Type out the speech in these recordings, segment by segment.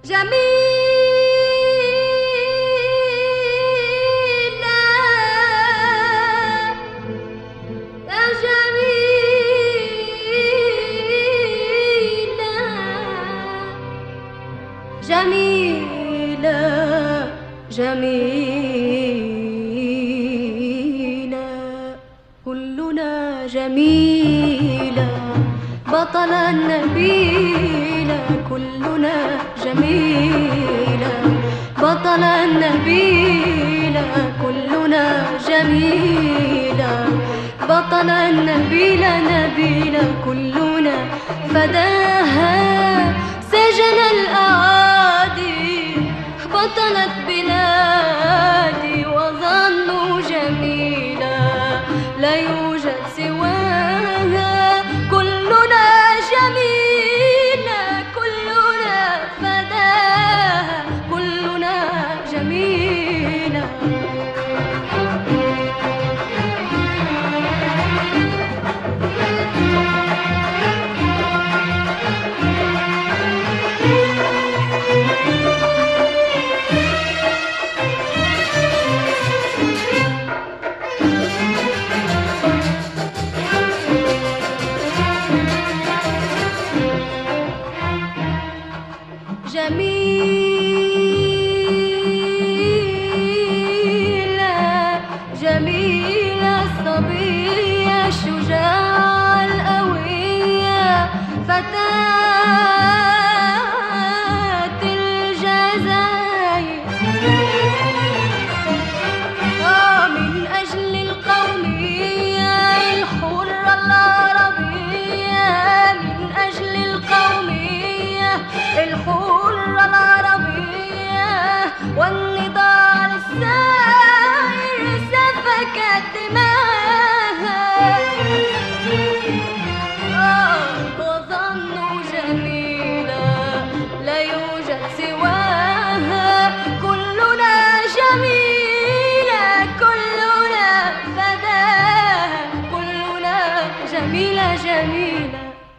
جميلة كلنا جميلة بطلا نبيلة كلنا جميلة بطلا نبيلة كلنا جميلة بطلا نبيلة نبيلة كلنا فداها سجن الأعادي بطلت بلادي وظنوا جميلة لا يوجد سواها كلنا جميلة كلنا فداها كلنا جميلة جميلة جميلة الصبية الشجاعة القوية فتاة الجزائر آه من أجل القومية الحرة العربية من أجل القومية الحرة العربية والنضال السائر سفكت دماها آه وظنوا جميلة لا يوجد سواها كلنا جميلة كلنا فداها كلنا جميلة جميلة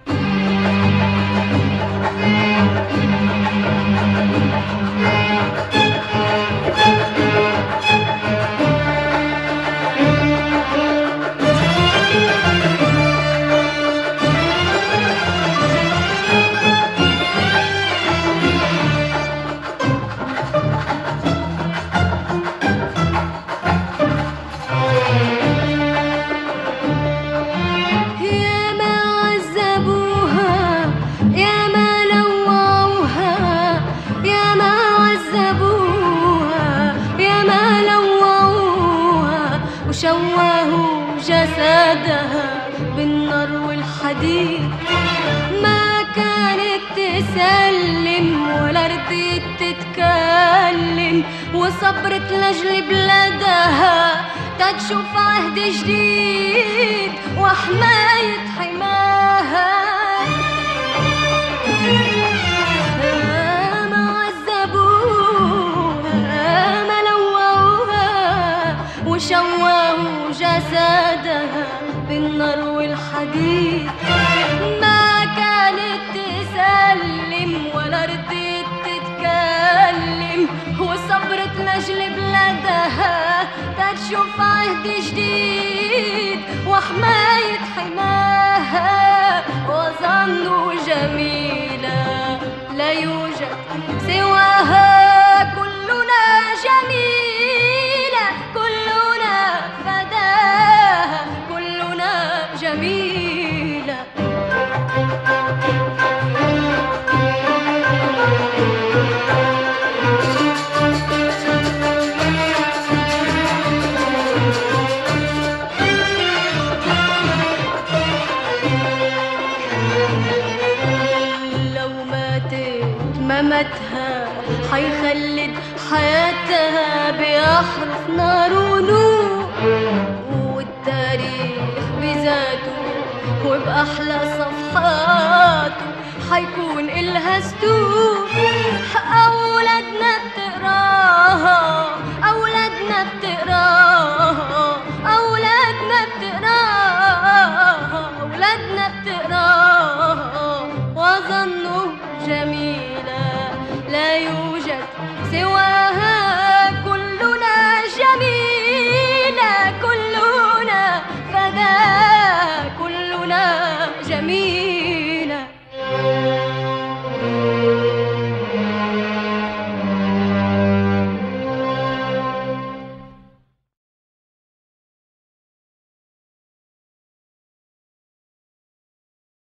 يا ما عذبوها يا ما لوعوها يا ما عذبوها يا ما لوعوها وشوهوا جسدها بالنار والحديد ما كانت تسلم ولا رضيت تتكلم وصبرت لاجل بلادها تتشوف عهد جديد وحماية حماها ما عذبوها ما لوعوها وشوهوا جسدها بالنار والحديد ما كانت تسلم ولا رضيت تتكلم وصبرت لاجل بلادها تتشوف عهد جديد وحماية حماها وظنوا جميلة لا يوجد سواها كلنا جميلة كلنا فداها كلنا جميلة لو ماتت مماتها حيخلد حياتها بأحرف نار ونور والتاريخ بذاته وبأحلى صفحاته حيكون إلها ستور أولادنا بتقراها أولادنا بتقراها